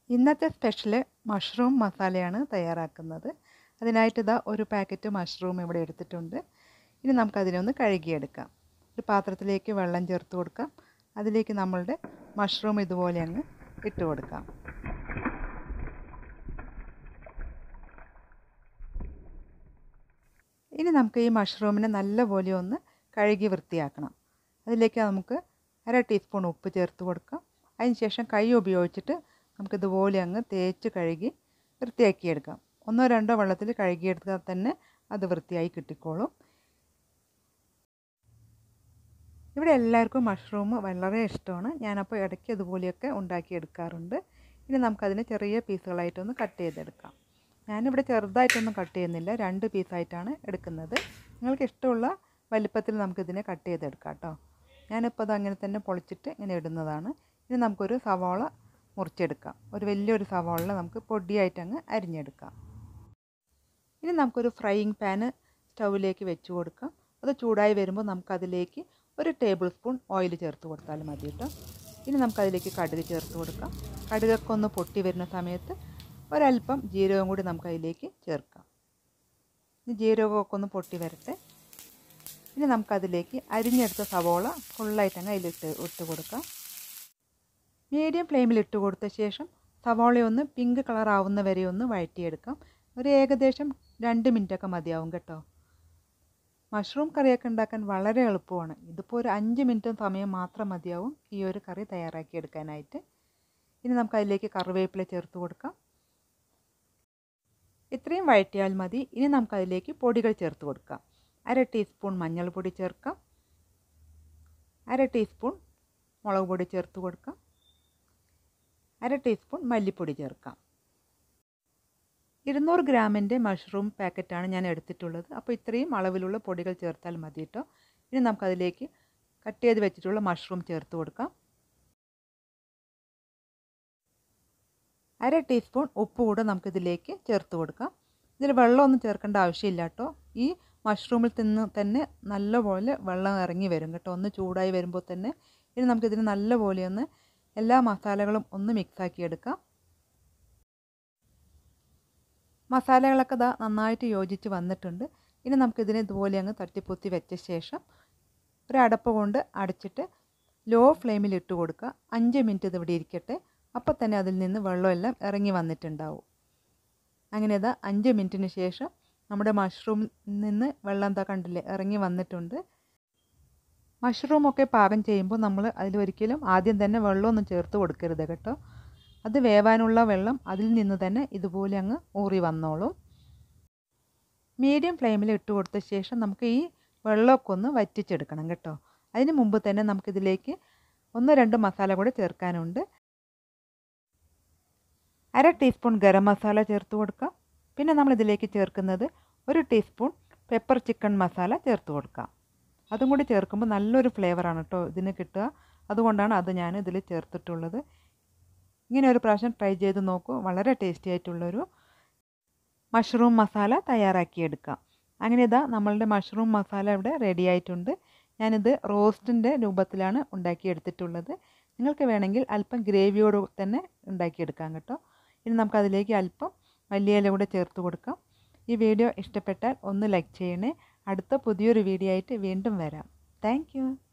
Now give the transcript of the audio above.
ഇന്നത്തെ special mushroom മസാലയാണ് തയ്യാറാക്കുന്നത് അതിനായിട്ട് ഇതാ ഒരു പാക്കറ്റ് മഷ്റൂം ഇവിടെ എടുത്തിട്ടുണ്ട് ഇനി നമുക്കതിനെ ഒന്ന് കഴുകിയെടുക്കാം ഒരു പാത്രത്തിലേക്ക് വെള്ളം ചേർത്ത് കൊടുക്കാം അതിലേക്ക് നമ്മളുടെ മഷ്റൂം ഇതുപോലെ അങ്ങ് ഇട്ട് കൊടുക്കാം ഇനി നമുക്ക് ഈ മഷ്റൂമിനെ നല്ലപോലെ ഒന്ന് കഴുകി വൃത്തിയാക്കണം അതിലേക്ക് നമുക്ക് അര ടീസ്പൂൺ ഉപ്പ് ചേർത്ത് കൊടുക്കാം അതിനുശേഷം കൈ ഉപയോഗിച്ചിട്ട് നമുക്കിതുപോലെ അങ്ങ് തേച്ച് കഴുകി വൃത്തിയാക്കിയെടുക്കാം ഒന്നോ രണ്ടോ വെള്ളത്തിൽ കഴുകിയെടുത്താൽ തന്നെ അത് വൃത്തിയായി കിട്ടിക്കോളും ഇവിടെ എല്ലാവർക്കും മഷ്റൂം വളരെ ഇഷ്ടമാണ് ഞാനപ്പോൾ ഇടയ്ക്ക് ഇതുപോലെയൊക്കെ ഉണ്ടാക്കിയെടുക്കാറുണ്ട് ഇനി നമുക്കതിനെ ചെറിയ പീസുകളായിട്ടൊന്ന് കട്ട് ചെയ്തെടുക്കാം ഞാനിവിടെ ചെറുതായിട്ടൊന്നും കട്ട് ചെയ്യുന്നില്ല രണ്ട് പീസായിട്ടാണ് എടുക്കുന്നത് നിങ്ങൾക്ക് ഇഷ്ടമുള്ള വലിപ്പത്തിൽ നമുക്കിതിനെ കട്ട് ചെയ്തെടുക്കാം കേട്ടോ ഞാനിപ്പോൾ അത് അങ്ങനെ തന്നെ പൊളിച്ചിട്ട് ഇങ്ങനെ ഇടുന്നതാണ് ഇനി നമുക്കൊരു സവാള മുറിച്ചെടുക്കാം ഒരു വലിയൊരു സവാള നമുക്ക് പൊടിയായിട്ട് അങ്ങ് അരിഞ്ഞെടുക്കാം ഇനി നമുക്കൊരു ഫ്രൈയിങ് പാന് സ്റ്റൗവിലേക്ക് വെച്ച് കൊടുക്കാം അത് ചൂടായി വരുമ്പോൾ നമുക്കതിലേക്ക് ഒരു ടേബിൾ സ്പൂൺ ഓയിൽ ചേർത്ത് കൊടുത്താൽ മതി കേട്ടോ ഇനി നമുക്കതിലേക്ക് കടുക് ചേർത്ത് കൊടുക്കാം കടുകൊക്കെ ഒന്ന് പൊട്ടി വരുന്ന സമയത്ത് ഒരല്പം ജീരകം കൂടി നമുക്കതിലേക്ക് ചേർക്കാം ഇനി ജീരകമൊക്കെ ഒന്ന് പൊട്ടി വരട്ടെ ഇനി നമുക്കതിലേക്ക് അരിഞ്ഞെടുത്ത സവോള ഫുള്ളായിട്ട് അങ്ങ് അതിലിട്ട് ഇട്ട് കൊടുക്കാം മീഡിയം ഫ്ലെയിമിൽ ഇട്ട് കൊടുത്ത ശേഷം സവോളയൊന്ന് പിങ്ക് കളർ ആവുന്ന വരെ ഒന്ന് വഴറ്റിയെടുക്കാം ഒരു ഏകദേശം രണ്ട് മിനിറ്റൊക്കെ മതിയാവും കേട്ടോ മഷ്റൂം കറിയൊക്കെ ഉണ്ടാക്കാൻ വളരെ എളുപ്പമാണ് ഇതിപ്പോൾ ഒരു അഞ്ച് മിനിറ്റ് സമയം മാത്രം മതിയാവും ഈ ഒരു കറി തയ്യാറാക്കി എടുക്കാനായിട്ട് ഇനി നമുക്ക് അതിലേക്ക് കറിവേപ്പില ചേർത്ത് കൊടുക്കാം ഇത്രയും വഴറ്റിയാൽ മതി ഇനി നമുക്കതിലേക്ക് പൊടികൾ ചേർത്ത് കൊടുക്കാം അര ടീസ്പൂൺ മഞ്ഞൾപ്പൊടി ചേർക്കാം അര ടീസ്പൂൺ മുളക് പൊടി ചേർത്ത് കൊടുക്കാം അര ടീസ്പൂൺ മല്ലിപ്പൊടി ചേർക്കാം ഇരുന്നൂറ് ഗ്രാമിൻ്റെ മഷ്റൂം പാക്കറ്റാണ് ഞാൻ എടുത്തിട്ടുള്ളത് അപ്പോൾ ഇത്രയും അളവിലുള്ള പൊടികൾ ചേർത്താൽ മതി കേട്ടോ ഇനി നമുക്കതിലേക്ക് കട്ട് ചെയ്ത് വെച്ചിട്ടുള്ള മഷ്റൂം ചേർത്ത് കൊടുക്കാം അര ടീസ്പൂൺ ഉപ്പ് കൂടെ നമുക്കിതിലേക്ക് ചേർത്ത് കൊടുക്കാം ഇതിൽ വെള്ളമൊന്നും ചേർക്കേണ്ട ആവശ്യമില്ല കേട്ടോ ഈ മഷ്റൂമിൽ നിന്ന് തന്നെ നല്ലപോലെ വെള്ളം ഇറങ്ങി വരും കേട്ടോ ഒന്ന് ചൂടായി വരുമ്പോൾ തന്നെ ഇനി നമുക്കിതിന് നല്ലപോലെ ഒന്ന് എല്ലാ മസാലകളും ഒന്ന് മിക്സാക്കി എടുക്കാം മസാലകളൊക്കെ ഇതാ നന്നായിട്ട് യോജിച്ച് വന്നിട്ടുണ്ട് ഇനി നമുക്കിതിനെ ഇതുപോലെ അങ്ങ് തട്ടിപ്പൊത്തി വെച്ച ശേഷം ഒരു അടപ്പ് കൊണ്ട് അടച്ചിട്ട് ലോ ഫ്ലെയിമിൽ ഇട്ട് കൊടുക്കുക അഞ്ച് മിനിറ്റ് ഇത് ഇവിടെ ഇരിക്കട്ടെ അപ്പോൾ തന്നെ അതിൽ നിന്ന് വെള്ളമെല്ലാം ഇറങ്ങി വന്നിട്ടുണ്ടാവും അങ്ങനെ ഇതാ അഞ്ച് മിനിറ്റിന് ശേഷം നമ്മുടെ മഷ്റൂമിൽ നിന്ന് വെള്ളം എന്താ കണ്ടില്ലേ ഇറങ്ങി വന്നിട്ടുണ്ട് മഷ്റൂമൊക്കെ പാകം ചെയ്യുമ്പോൾ നമ്മൾ അതിലൊരിക്കലും ആദ്യം തന്നെ വെള്ളമൊന്നും ചേർത്ത് കൊടുക്കരുത് കേട്ടോ അത് വേവാനുള്ള വെള്ളം അതിൽ നിന്ന് തന്നെ ഇതുപോലെ അങ്ങ് ഊറി വന്നോളും മീഡിയം ഫ്ലെയിമിൽ ഇട്ട് കൊടുത്ത ശേഷം നമുക്ക് ഈ വെള്ളമൊക്കെ ഒന്ന് വറ്റിച്ചെടുക്കണം കേട്ടോ അതിന് മുമ്പ് തന്നെ നമുക്കിതിലേക്ക് ഒന്ന് രണ്ട് മസാല കൂടെ ചേർക്കാനുണ്ട് അര ടീസ്പൂൺ ഗരം മസാല ചേർത്ത് കൊടുക്കാം പിന്നെ നമ്മളിതിലേക്ക് ചേർക്കുന്നത് ഒരു ടീസ്പൂൺ പെപ്പർ ചിക്കൻ മസാല ചേർത്ത് കൊടുക്കാം അതും കൂടി ചേർക്കുമ്പോൾ നല്ലൊരു ഫ്ലേവറാണ് കേട്ടോ ഇതിന് കിട്ടുക അതുകൊണ്ടാണ് അത് ഞാൻ ഇതിൽ ചേർത്തിട്ടുള്ളത് ഇങ്ങനെ ഒരു പ്രാവശ്യം ട്രൈ ചെയ്ത് നോക്കൂ വളരെ ടേസ്റ്റി ആയിട്ടുള്ളൊരു മഷ്റൂം മസാല തയ്യാറാക്കിയെടുക്കാം അങ്ങനെ ഇതാ നമ്മളുടെ മഷ്റൂം മസാല ഇവിടെ റെഡി ആയിട്ടുണ്ട് ഞാനിത് റോസ്റ്റിൻ്റെ രൂപത്തിലാണ് ഉണ്ടാക്കിയെടുത്തിട്ടുള്ളത് നിങ്ങൾക്ക് വേണമെങ്കിൽ അല്പം ഗ്രേവിയോട് തന്നെ ഉണ്ടാക്കിയെടുക്കാം കേട്ടോ ഇനി നമുക്കതിലേക്ക് അല്പം മല്ലിയില കൂടെ ചേർത്ത് കൊടുക്കാം ഈ വീഡിയോ ഇഷ്ടപ്പെട്ടാൽ ഒന്ന് ലൈക്ക് ചെയ്യണേ അടുത്ത പുതിയൊരു വീഡിയോ ആയിട്ട് വീണ്ടും വരാം താങ്ക്